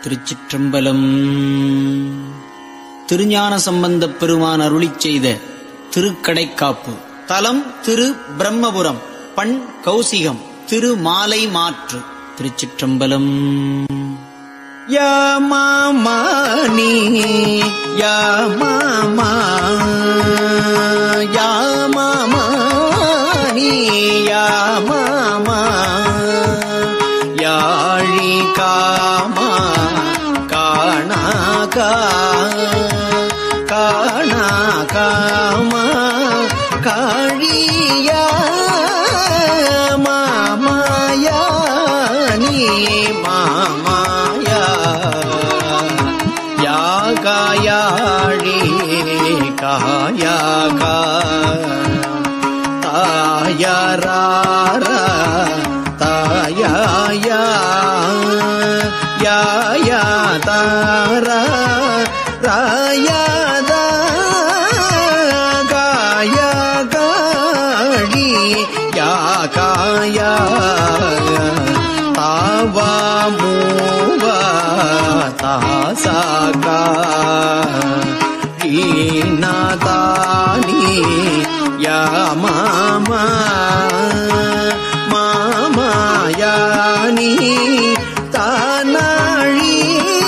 திருச்சிற்றம்பலம் திருஞான சம்பந்தப் பெருமான் அருளிச் செய்த திருக்கடைக்காப்பு தலம் திரு பிரம்மபுரம் பண் கௌசிகம் திரு மாலை மாற்று திருச்சிற்றம்பலம் யாமானி யாமாமா யாமானி யாமாமா யாழி காமா காணாகா காணா காமா காழியா மாமாயா நீ மாமாயா யாகாயாழி காயாகா தாயராரா தாயாயா யாயா தாரா ராயாதா காயா காழி யா காயா தாவா மூவா தாசாகா ீநாதானி யா மாமா மாமாயானி தானாழி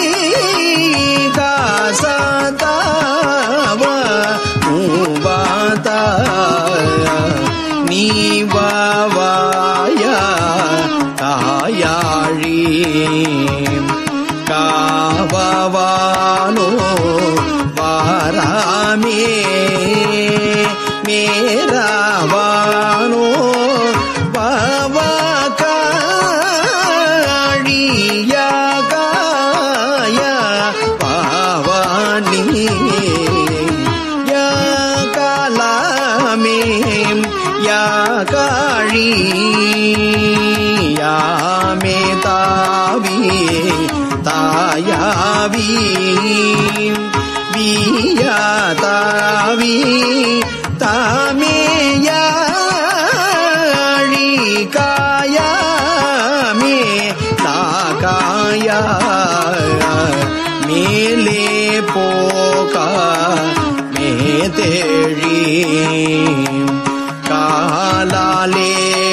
காசாதாவ மூவாதா நீ வாவாயா தாயாழி காவானோ வாராமே மேராவானோ பாவாகாழியாகாய பாவானி யா காலாமே யா காழி யாமே தாவி தாயாவி வியா தாவி தாமேயாழி காயாமே தாகாயா மேலே போகா மேதேழி காலாலே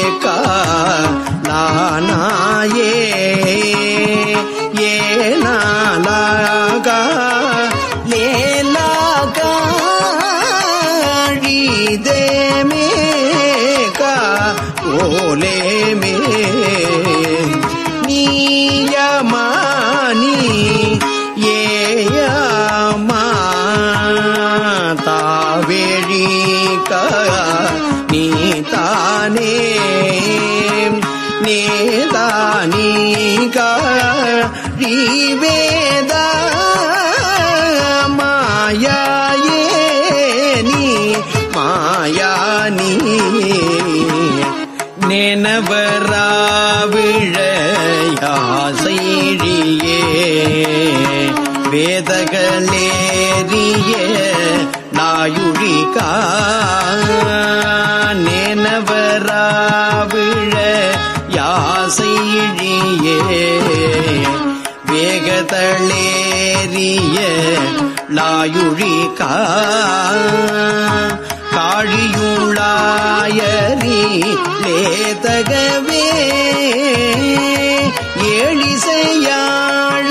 காலானாயே ஏனாலாகா லேலாகாழிதேமே கா ஓலேமே நீயமானி ஏயமா தாவேழி நீ தானே நேதானி வேத மாயாயே நீ மாயானி நெனவராவிழையாசைழியே வேதகளேறிய நாயுழிகா நெனவராவிழ யாசைழியே வேகதளேறிய லாயுழிகா காழியுளாயரி லேதகவே ஏழிசையாழ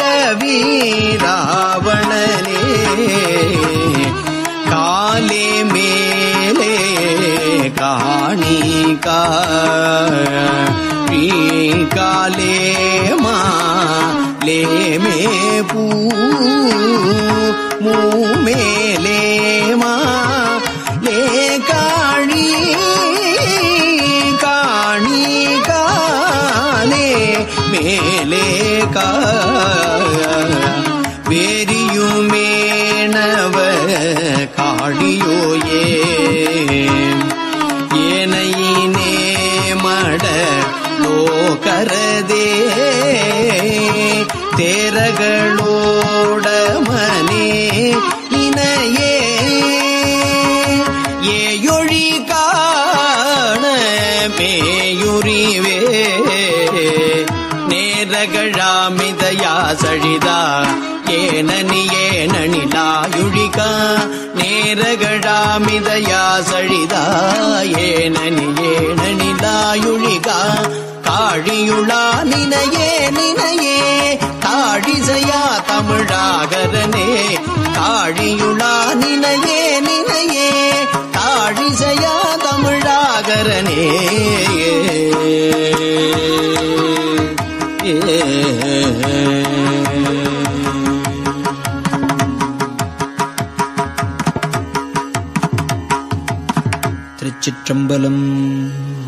வீராவணனே காலே மேலே காணிகா காலே மா லேமே பூ மூமேலே மா லே காழி காணி காலே மேலே கா வேரியுமேனவ காழியோயே ஏனையினே மட லோகரதே தேரகளோடமனே இனையே ஏயொழி காண மேயுரிவே நேர நேரகழாமிதயா சழிதா ஏனனி ஏனனிலாயுழிகா நேரகழாமிதயா சழிதா ஏனனி ஏனனிலாயுழிகா காழியுளா நினையே நினையே காழிசையா தமிழாகரனே காழியுளா நினையே நினையே காழிசையா தமிழாகரனே திருச்சிற்றம்பலம்